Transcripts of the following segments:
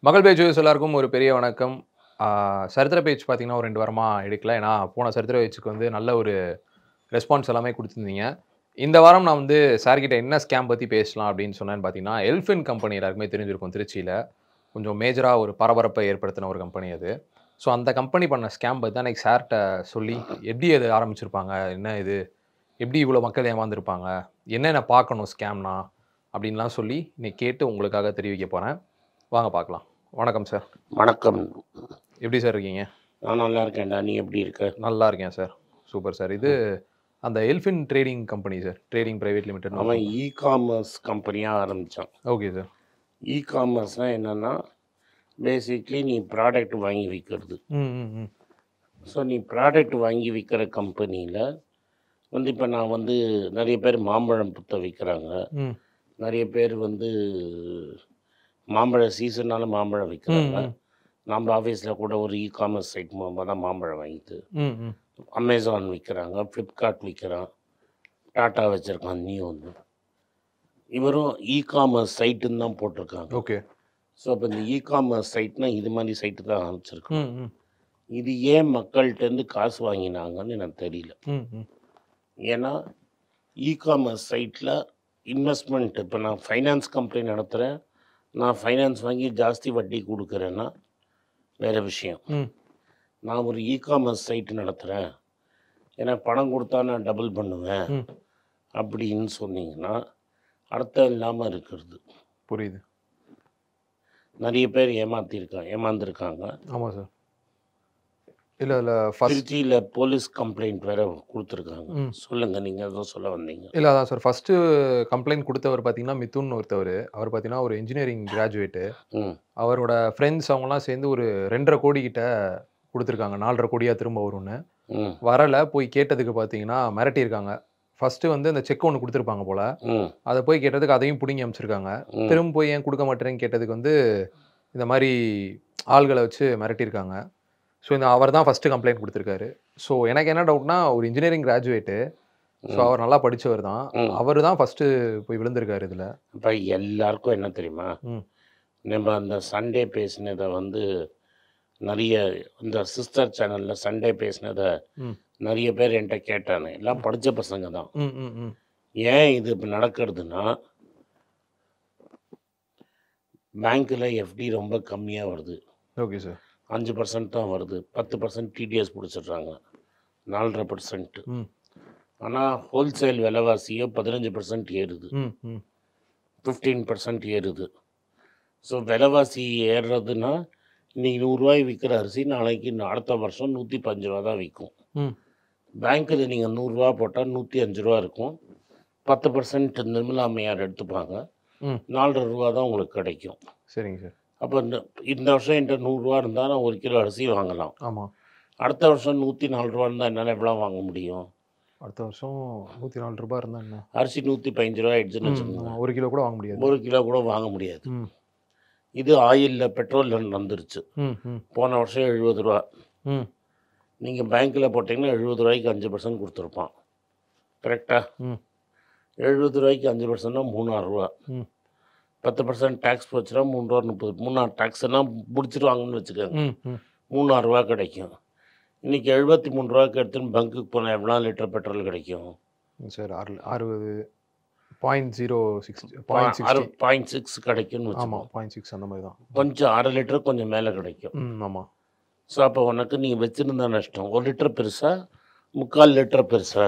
மகள் page views எல்லாருக்கும் ஒரு பெரிய வணக்கம் ஆஹ் சரித்திர பேஜ் பார்த்தீங்கன்னா ஒரு ரெண்டு வாரமாக எடுக்கல ஏன்னா போன சரித்திர பேஜுக்கு வந்து நல்ல ஒரு ரெஸ்பான்ஸ் எல்லாமே கொடுத்துருந்தீங்க இந்த வாரம் நான் வந்து சார்கிட்ட என்ன ஸ்கேம் பற்றி பேசலாம் அப்படின்னு சொன்னேன்னு பார்த்தீங்கன்னா எல்ஃபின் கம்பெனி எல்லாருக்குமே தெரிஞ்சிருக்கும் திருச்சியில் கொஞ்சம் மேஜராக ஒரு பரபரப்பை ஏற்படுத்தின ஒரு கம்பெனி அது ஸோ அந்த கம்பெனி பண்ண ஸ்கேம் பற்றி தான் எனக்கு சார்கிட்ட சொல்லி எப்படி அது ஆரம்பிச்சிருப்பாங்க என்ன இது எப்படி இவ்வளோ மக்கள் ஏமாந்துருப்பாங்க என்னென்ன பார்க்கணும் ஸ்கேம்னா அப்படின்லாம் சொல்லி இன்னைக்கு கேட்டு உங்களுக்காக தெரிவிக்க போகிறேன் வாங்க பார்க்கலாம் வணக்கம் சார் வணக்கம் எப்படி சார் இருக்கீங்க நான் நல்லா இருக்கேன்டா நீ எப்படி இருக்க நல்லா இருக்கேன் சார் சூப்பர் சார் இது அந்த Elfin trading company sir trading private limited அவன் இ காமர்ஸ் கம்பெனியாக ஆரம்பித்தான் ஓகே சார் இ காமர்ஸ்னால் என்னென்னா பேசிக்லி நீ ப்ராடக்ட் வாங்கி விற்கிறது ம் ம் ம் ஸோ நீ ப்ராடக்ட் வாங்கி விற்கிற கம்பெனியில் வந்து இப்போ நான் வந்து நிறைய பேர் மாம்பழம் புத்த விற்கிறாங்க ம் நிறைய பேர் வந்து மாம்பழ சீசனால மாம்பழம் விற்கிறாங்க ம். நம்ம ஆஃபீஸில் கூட ஒரு இ காமர்ஸ் சைட் மூலமாக தான் மாம்பழம் வாங்கிட்டு ம் ம் அமேசான் விற்கிறாங்க ஃப்ளிப்கார்ட் விற்கிறான் டாட்டா வச்சுருக்கான் நீ ஒன்று இவரும் இ காமர்ஸ் சைட்டுன்னு தான் போட்டிருக்காங்க ஓகே ஸோ அப்போ இந்த இ காமர்ஸ் சைட்னா இது மாதிரி சைட்டு தான் ஆரம்பிச்சிருக்கோம் ம் ம் இது ஏன் மக்கள்கிட்டேருந்து காசு வாங்கினாங்கன்னு எனக்கு தெரியல ம் ம் ஏன்னா இ காமர்ஸ் சைட்டில் இன்வெஸ்ட்மெண்ட் இப்போ நான் ஃபைனான்ஸ் கம்பெனி நடத்துகிறேன் நான் ஃபைனான்ஸ் வாங்கி ஜாஸ்தி வட்டி கொடுக்குறேன்னா வேறு விஷயம் ம் நான் ஒரு இ காமர்ஸ் சைட்டு நடத்துகிறேன் எனக்கு பணம் கொடுத்தா நான் டபுள் பண்ணுவேன் ம் அப்படின்னு சொன்னீங்கன்னா அர்த்தம் இல்லாமல் இருக்கிறது புரியுது நிறைய பேர் ஏமாத்திருக்காங்க ஏமாந்துருக்காங்க ஆமாம் சார் இல்லை இல்லை ஃபஸ்ட் திருச்சியில் போலீஸ் கம்ப்ளைண்ட் வேற கொடுத்துருக்காங்க ம். சொல்லுங்க நீங்கள் எதுவும் சொல்ல வந்தீங்க இல்லை அதான் சார் ஃபஸ்ட்டு கம்ப்ளைண்ட் கொடுத்தவர் பார்த்தீங்கன்னா மிதுன் ஒருத்தவர் அவர் பார்த்தீங்கன்னா ஒரு இன்ஜினியரிங் கிராஜுவேட்டு ம் அவரோட ஃப்ரெண்ட்ஸ் அவங்கலாம் சேர்ந்து ஒரு ரெண்டரை கோடி கிட்ட கொடுத்துருக்காங்க நாலரை கோடியாக திரும்ப வரும்னு ம் வரலை போய் கேட்டதுக்கு பார்த்தீங்கன்னா மிரட்டியிருக்காங்க ஃபஸ்ட்டு வந்து அந்த செக் ஒன்று கொடுத்துருப்பாங்க போல் ம் அதை போய் கேட்டதுக்கு அதையும் பிடுங்கி அமைச்சிருக்காங்க ம். திரும்ப போய் ஏன் கொடுக்க மாட்டேறேன்னு கேட்டதுக்கு வந்து இந்த மாதிரி ஆள்களை வச்சு மிரட்டியிருக்காங்க ஸோ இந்த அவர் தான் ஃபஸ்ட்டு கம்ப்ளைண்ட் கொடுத்துருக்காரு ஸோ எனக்கு என்ன டவுட்னா ஒரு இன்ஜினியரிங் கிராஜுவேட்டு ஸோ அவர் நல்லா படிச்சவர் தான் ம். அவர் தான் ஃபஸ்ட்டு போய் விழுந்திருக்காரு இதில் இப்போ எல்லாருக்கும் என்ன தெரியுமா ம். நம்ம அந்த சண்டே பேசினதை வந்து நிறைய இந்த சிஸ்டர் சேனலில் சண்டே பேசினதை ம். நிறைய பேர் என்கிட்ட கேட்டானு எல்லாம் படித்த பசங்க தான் ம் ம் ம் ஏன் இது இப்போ நடக்கிறதுனா பேங்க்கில் எஃப்டி ரொம்ப கம்மியாக வருது ஓகே சார் அஞ்சு பர்சன்ட் தான் வருது பத்து பர்சன்ட் டிடிஎஸ் பிடிச்சிடுறாங்க நாலரை பர்சன்ட் ம் ஆனால் ஹோல்சேல் விலைவாசியோ பதினஞ்சு பர்சன்ட் ஏறுது ம் ம் ஃபிஃப்டீன் பர்சன்ட் ஏறுது ஸோ விலைவாசி ஏறுறதுன்னா இன்றைக்கி நூறுரூவாய் விற்கிற அரிசி நாளைக்கு இன்னும் அடுத்த வருஷம் நூற்றி பஞ்சு ரூபா தான் விற்கும் ம் பேங்க்கில் நீங்கள் நூறுரூவா போட்டால் நூற்றி அஞ்சு ரூபா இருக்கும் பத்து பர்சன்ட் நிர்மலா அம்மையார் எடுத்துப்பாங்க ம் நாலரை ரூபா தான் உங்களுக்கு கிடைக்கும் சரிங்க சார் அப்போ இந்த இந்த வருஷம் என்கிட்ட நூறுரூவா இருந்தால் நான் ஒரு கிலோ அரிசி வாங்கலாம் ஆமாம் அடுத்த வருஷம் நூற்றி நாலு ரூபா இருந்தால் என்னால் எவ்வளோ வாங்க முடியும் அடுத்த வருஷம் நூற்றி நாலு ரூபாய் இருந்தால் என்ன அரிசி நூற்றி பதினஞ்சு ரூபா ஆயிடுச்சுன்னு ம், வச்சுக்கோங்க ஆமா, ஒரு கிலோ கூட வாங்க முடியாது ஒரு கிலோ கூட வாங்க முடியாது ம் இது ஆயிலில் பெட்ரோலில் வந்துருச்சு ம் ம் போன வருஷம் எழுபது ரூபா ம் நீங்கள் பேங்க்கில் போட்டிங்கன்னா எழுபது ரூபாய்க்கு அஞ்சு பர்சன்ட் கொடுத்துருப்பான் கரெக்டாக ம் எழுபது ரூபாய்க்கு அஞ்சு பர்சன்ட்னா மூணாயிரம் ரூபா ம் பத்து பர்சன்ட் டேக்ஸ் போச்சுன்னா மூணு ரூபா முப்பது மூணாயிரம் டேக்ஸ்னால் முடிச்சிருவாங்கன்னு வச்சுக்கோங்க ம் ம் மூணாயிரம் ரூபா கிடைக்கும் இன்றைக்கி எழுபத்தி மூணு ரூபாய்க்கு எடுத்துன்னு பங்குக்கு போனால் எவ்வளோ லிட்டர் பெட்ரோல் கிடைக்கும் சார் ஆறு அறுபது point zero six point sixty point six கிடைக்கும்னு வச்சுக்கோங்க ஆமாம் பாயிண்ட் சிக்ஸ் அந்த மாதிரி தான் கொஞ்சம் அரை லிட்டர் கொஞ்சம் மேலே கிடைக்கும் ம் ஆமாம் ஸோ அப்போ உனக்கு நீ வச்சுருந்தா நஷ்டம் ஒரு லிட்டர் பெருசா முக்கால் லிட்டர் பெருசா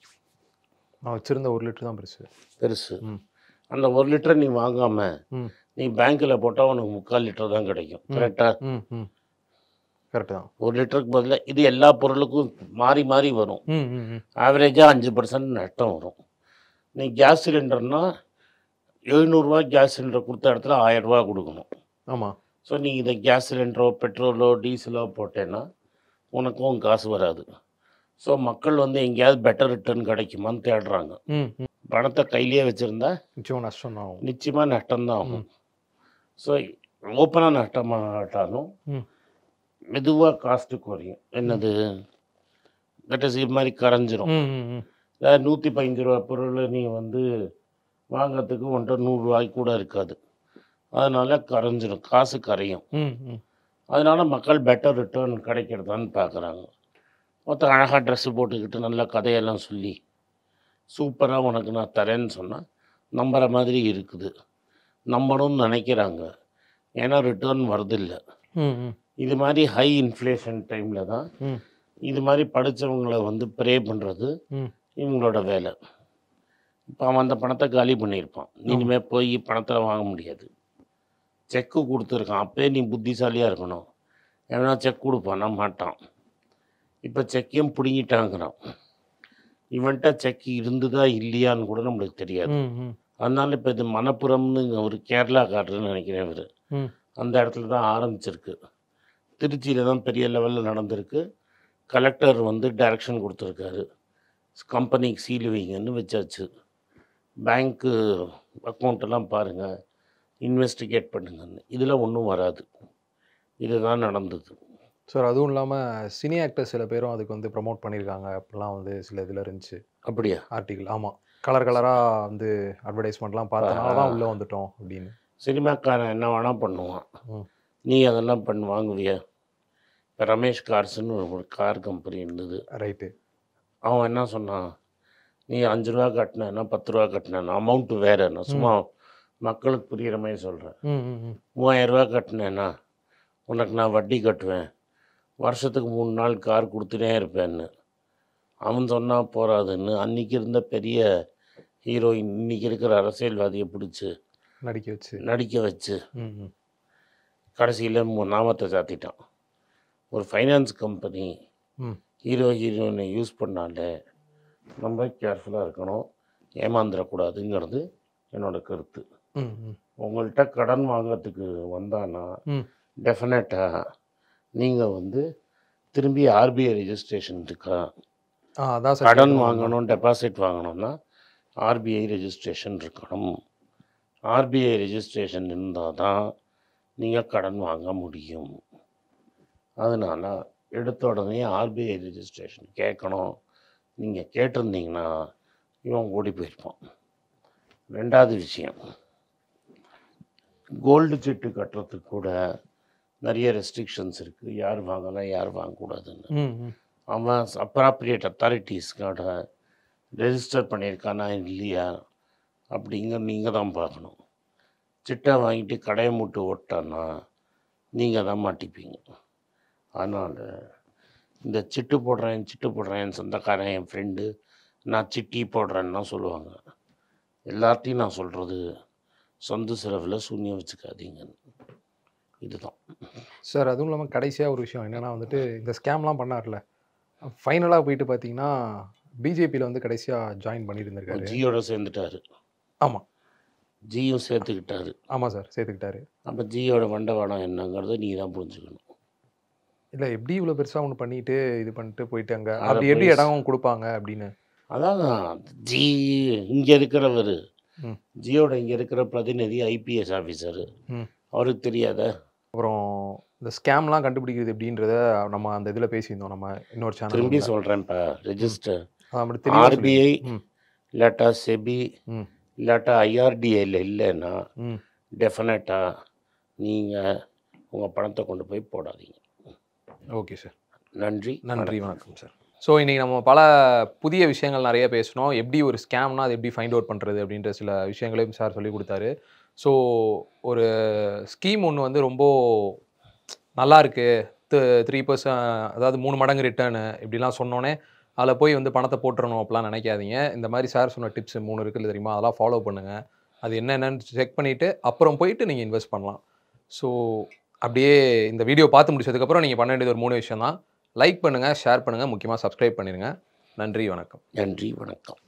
நான் வச்சுருந்த ஒரு லிட்டர் தான் பெருசு பெருசு ம் அந்த ஒரு லிட்டர் நீ வாங்காமல் ம் நீ பேங்க்கில் போட்டால் உனக்கு முக்கால் லிட்டர் தான் கிடைக்கும் கரெக்டாக ம் ம் கரெக்டு தான் ஒரு லிட்டருக்கு பதிலாக இது எல்லா பொருளுக்கும் மாறி மாறி வரும் ம் ம் ம் ஆவரேஜாக அஞ்சு பர்சன்ட் நஷ்டம் வரும் நீ கேஸ் சிலிண்டர்னா எழுநூறுவா கேஸ் சிலிண்டர் கொடுத்த இடத்துல ஆயரூவா கொடுக்கணும் ஆமாம் ஸோ நீ இதை கேஸ் சிலிண்டரோ பெட்ரோலோ டீசலோ போட்டேன்னா உனக்கும் காசு வராது ஸோ மக்கள் வந்து எங்கேயாவது பெட்டர் ரிட்டர்ன் கிடைக்குமான்னு தேடுறாங்க ம் ம் பணத்தை கையிலேயே வச்சுருந்தா நிச்சயம் நஷ்டம் தான் ஆகும் நிச்சயமாக நஷ்டம்தான் ஆகும் ஸோ ஓப்பனாக நஷ்டமாட்டாலும் ம் மெதுவாக காஸ்ட்டு குறையும் என்னது தட் இஸ் இது மாதிரி கரைஞ்சிரும் ம் ம் ம் அதாவது நூற்றி பதினஞ்சு ரூபா பொருள் நீ வந்து வாங்கிறதுக்கு ஒன்றை நூறுரூவாய்க்கு கூட இருக்காது அதனால் கரைஞ்சிரும் காசு கரையும் ம் ம் அதனால மக்கள் பெட்டர் ரிட்டர்ன் கிடைக்கிறதான்னு பார்க்குறாங்க மொத்தம் அழகாக ட்ரெஸ்ஸு போட்டுக்கிட்டு நல்ல கதையெல்லாம் சொல்லி சூப்பராக உனக்கு நான் தரேன்னு சொன்னால் நம்புற மாதிரி இருக்குது நம்பணும்னு நினைக்கிறாங்க ஏன்னா ரிட்டர்ன் வருதில்லை ம் ம் இது மாதிரி ஹை இன்ஃப்ளேஷன் டைமில் தான் ம் இது மாதிரி படித்தவங்கள வந்து ப்ரே பண்ணுறது ம் இவங்களோட வேலை இப்போ அவன் அந்த பணத்தை காலி பண்ணியிருப்பான் இனிமேல் போய் பணத்தில் வாங்க முடியாது செக்கு கொடுத்துருக்கான் அப்போயே நீ புத்திசாலியாக இருக்கணும் ஏன்னா செக் கொடுப்பானா மாட்டான் இப்போ செக்கையும் பிடுங்கிட்டாங்கிறான் இவன்கிட்ட செக் இருந்ததா இல்லையான்னு கூட நம்மளுக்கு தெரியாது ம் ம் அதனால இப்போ இது மணப்புறம்னு ஒரு கேரளா காட்டுறேன்னு நினைக்கிறேன் இவர் ம் அந்த இடத்துல தான் ஆரம்பிச்சிருக்கு திருச்சியில் தான் பெரிய லெவலில் நடந்திருக்கு கலெக்டர் வந்து டைரக்ஷன் கொடுத்துருக்காரு கம்பெனிக்கு சீல் வைங்கன்னு வச்சாச்சு பேங்க்கு அக்கௌண்ட்டெல்லாம் பாருங்கள் இன்வெஸ்டிகேட் பண்ணுங்கன்னு இதில் ஒன்றும் வராது இதுதான் நடந்தது சார் அதுவும் இல்லாமல் சினி ஆக்டர்ஸ் சில பேரும் அதுக்கு வந்து ப்ரமோட் பண்ணியிருக்காங்க அப்படிலாம் வந்து சில இதில் இருந்துச்சு அப்படியா ஆர்டிகிள் ஆமாம் கலர் கலராக வந்து அட்வர்டைஸ்மெண்ட்லாம் பார்த்தனால தான் உள்ளே வந்துட்டோம் அப்படின்னு சினிமாக்காரன் என்ன வேணால் பண்ணுவான் ம். நீ அதெல்லாம் பண்ணு வாங்குவியா இப்போ ரமேஷ் கார்ஸ்னு ஒரு கார் கம்பெனி இருந்தது ரைட்டு அவன் என்ன சொன்னான் நீ அஞ்சு ரூபா கட்டினேன்னா பத்து ரூபா கட்டினேன்னா அமௌண்ட்டு வேறு நான் சும்மா மக்களுக்கு புரிகிற மாதிரி சொல்கிறேன் ம் ம் ம் மூவாயிரம் ரூபா கட்டினேன்னா உனக்கு நான் வட்டி கட்டுவேன் வருஷத்துக்கு மூணு நாள் கார் கொடுத்துட்டே இருப்பேன்னு அவன் சொன்னால் போகாதுன்னு அன்றைக்கி இருந்த பெரிய ஹீரோயின் இன்னைக்கு இருக்கிற அரசியல்வாதியை பிடிச்சி நடிக்க வச்சு நடிக்க வச்சு ம் ம் கடைசியில் நாமத்தை சாத்திட்டான் ஒரு ஃபைனான்ஸ் கம்பெனி ம் ஹீரோ ஹீரோயினை யூஸ் பண்ணாலே ரொம்ப கேர்ஃபுல்லாக இருக்கணும் ஏமாந்துடக்கூடாதுங்கிறது என்னோட கருத்து ம் ம் உங்கள்கிட்ட கடன் வாங்கிறதுக்கு வந்தானா ம் டெஃபினட்டாக நீங்கள் வந்து திரும்பி ஆர்பிஐ ரெஜிஸ்ட்ரேஷன் இருக்கா ஆ அதான் சார் கடன் வாங்கணும் டெபாசிட் வாங்கணும்னா ஆர்பிஐ ரெஜிஸ்ட்ரேஷன் இருக்கணும் ஆர்பிஐ ரெஜிஸ்ட்ரேஷன் இருந்தால் தான் நீங்கள் கடன் வாங்க முடியும் அதனால் எடுத்த உடனே ஆர்பிஐ ரெஜிஸ்ட்ரேஷன் கேட்கணும் நீங்கள் கேட்டிருந்தீங்கன்னா இவன் ஓடி போயிருப்பான் ரெண்டாவது விஷயம் கோல்டு சிட்டு கட்டுறதுக்கு கூட நிறைய ரெஸ்ட்ரிக்ஷன்ஸ் இருக்குது யார் வாங்கலாம் யார் வாங்கக்கூடாதுன்னு ம் ம் அவன் அப்ராப்ரியேட் அத்தாரிட்டிஸ்க்கான ரெஜிஸ்டர் பண்ணியிருக்கானா இல்லையா அப்படிங்க நீங்கள் தான் பார்க்கணும் சிட்டை வாங்கிட்டு கடையை மூட்டு ஓட்டானா நீங்கள் தான் மாட்டிப்பீங்க அதனால் இந்த சிட்டு போடுறேன் சிட்டு போடுறேன் என் சொந்தக்காரன் என் ஃப்ரெண்டு நான் சிட்டி போடுறேன்னு தான் சொல்லுவாங்க எல்லாத்தையும் நான் சொல்கிறது சொந்த செலவில் சூன்யம் வச்சுக்காதீங்க இதுதான் சார் அதுவும் இல்லாமல் கடைசியாக ஒரு விஷயம் என்னென்னா வந்துட்டு இந்த ஸ்கேம்லாம் பண்ணார்ல ஃபைனலாக போயிட்டு பார்த்தீங்கன்னா பிஜேபியில் வந்து கடைசியாக ஜாயின் பண்ணியிருந்திருக்காரு ஜியோட சேர்ந்துட்டாரு ஆமாம் ஜியும் சேர்த்துக்கிட்டாரு ஆமாம் சார் சேர்த்துக்கிட்டாரு அப்போ ஜியோட வண்டவாடம் என்னங்கிறத நீ தான் புரிஞ்சுக்கணும் இல்லை எப்படி இவ்வளோ பெருசாக ஒன்று பண்ணிட்டு இது பண்ணிட்டு போயிட்டு அங்கே அதை அப்படி எப்படி போய் இடம் கொடுப்பாங்க அப்படின்னு அதான் ஜி இங்கே இருக்கிறவர் ம். ஜியோட இங்கே இருக்கிற பிரதிநிதி ஐபிஎஸ் ஆஃபீஸரு ம். அவருக்கு தெரியாத அப்புறம் இந்த ஸ்கேம்லாம் கண்டுபிடிக்கிறது எப்படின்றத நம்ம அந்த இதில் பேசியிருந்தோம் நம்ம இன்னொரு திரும்பி சேனல் சொல்கிறேன்ப்பா ரெஜிஸ்டர் அப்படி தெளிவாக ஆர்பிஐ ம். இல்லாட்டா செபி ம் இல்லாட்டா ஐஆர்டிஏல இல்லைன்னா ம் டெஃபினட்டாக நீங்கள் உங்கள் பணத்தை கொண்டு போய் போடாதீங்க ஓகே சார் நன்றி நன்றி வணக்கம் சார் ஸோ இன்றைக்கி நம்ம பல புதிய விஷயங்கள் நிறைய பேசினோம் எப்படி ஒரு ஸ்கேம்னா அது எப்படி ஃபைண்ட் அவுட் பண்ணுறது அப்படின்ற சில விஷயங்களையும் சார் சொல்லி கொடுத்தாரு ஸோ ஒரு ஸ்கீம் ஒன்று வந்து ரொம்ப நல்லா இருக்கு த்ரீ பர்சன்ட் அதாவது மூணு மடங்கு ரிட்டர்னு இப்படிலாம் சொன்னோன்னே அதில் போய் வந்து பணத்தை போட்டுறணும் அப்படிலாம் நினைக்காதீங்க இந்த மாதிரி சார் சொன்ன டிப்ஸ் மூணு இருக்குது தெரியுமா அதெல்லாம் ஃபாலோ பண்ணுங்கள் அது என்னென்னு செக் பண்ணிவிட்டு அப்புறம் போயிட்டு நீங்கள் இன்வெஸ்ட் பண்ணலாம் ஸோ அப்படியே இந்த வீடியோ பார்த்து முடிச்சதுக்கப்புறம் நீங்கள் பண்ண வேண்டியது ஒரு மூணு விஷயம் தான் லைக் பண்ணுங்கள் ஷேர் பண்ணுங்கள் முக்கியமாக சப்ஸ்கிரைப் பண்ணிடுங்க நன்றி வணக்கம் நன்றி வணக்கம்